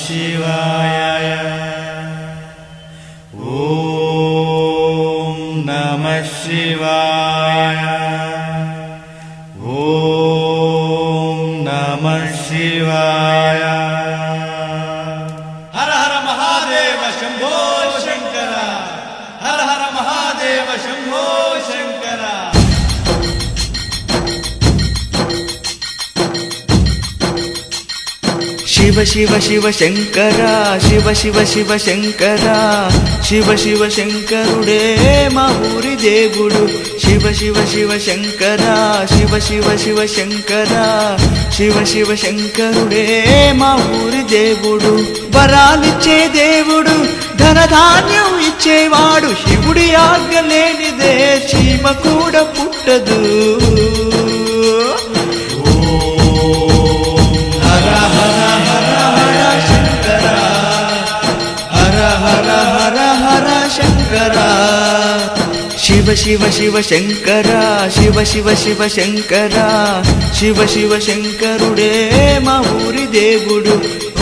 శివాయ ఓం నమ శివాయ ఓం నమ శివాయ హర హర మహాదేవ శంభో శంకర హర హర మహాదేవ శంభో శంకర శివ శివ శివ శంకర శివ శివ శివ శంకర శివ శివ శంకరుడే మా ఊరి దేవుడు శివ శివ శివ శంకర శివ శివ శివ శంకర శివ శివ శంకరుడే మా ఊరి దేవుడు వరాలిచ్చే దేవుడు ధనధాన్యం ఇచ్చేవాడు శివుడి ఆజ్ఞ లేనిదే చీమ కూడా పుట్టదు హర హర హర హర శంకర హర హర హర హర శంకర శివ శివ శివ శంకర శివ శివ శివ శంకర శివ శివ శంకరుడే మా ఊరి దేవుడు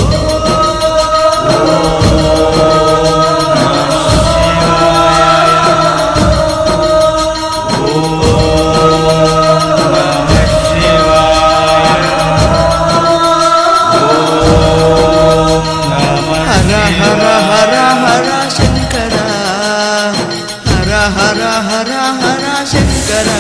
హర హర హర హర శంకర హర హర హర హర శంకర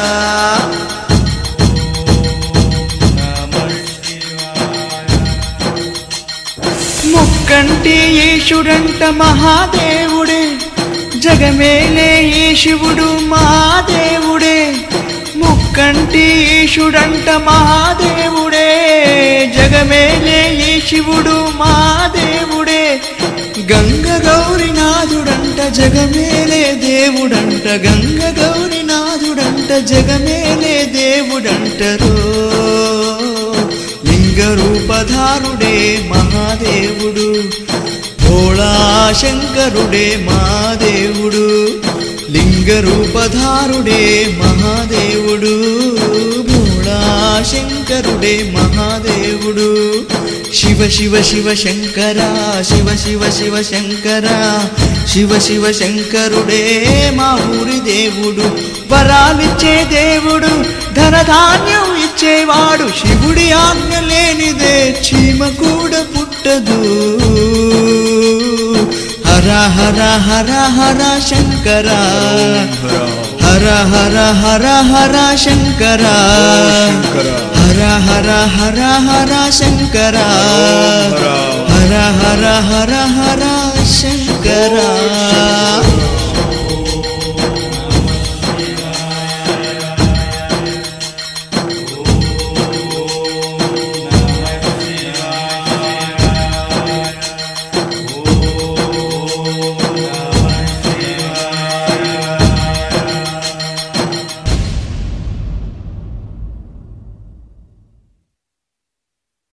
ముక్కంటి ఈశుడంట మహాదేవుడే జగమేలే ఈ శివుడు మహాదేవుడే ముక్కంటి ఈశుడంట మహాదేవుడే జగమేలే ఈ శివుడు మహాదేవుడే గంగ గౌరినాథుడంట జగమేలే దేవుడంట గంగ గౌరినాథుడంట జగమేలే దేవుడంటరో లింగ రూపధారుడే మహాదేవుడు భోళా శంకరుడే మహాదేవుడు లింగ రూపధారుడే మహాదేవుడు భోళా శంకరుడే మహాదేవుడు శివ శివ శివ శంకర శివ శివ శివ శంకర శివ శివ శంకరుడే మా ఊరి దేవుడు వరాలిచ్చే దేవుడు ధనధాన్యం ఇచ్చేవాడు శివుడి ఆజ్ఞ లేనిదే చీమ కూడా పుట్టదు హర హర హర హర శంకర హర హర హర హర శంకర హర హర హర హర శంకర హర హర హర హర శంకర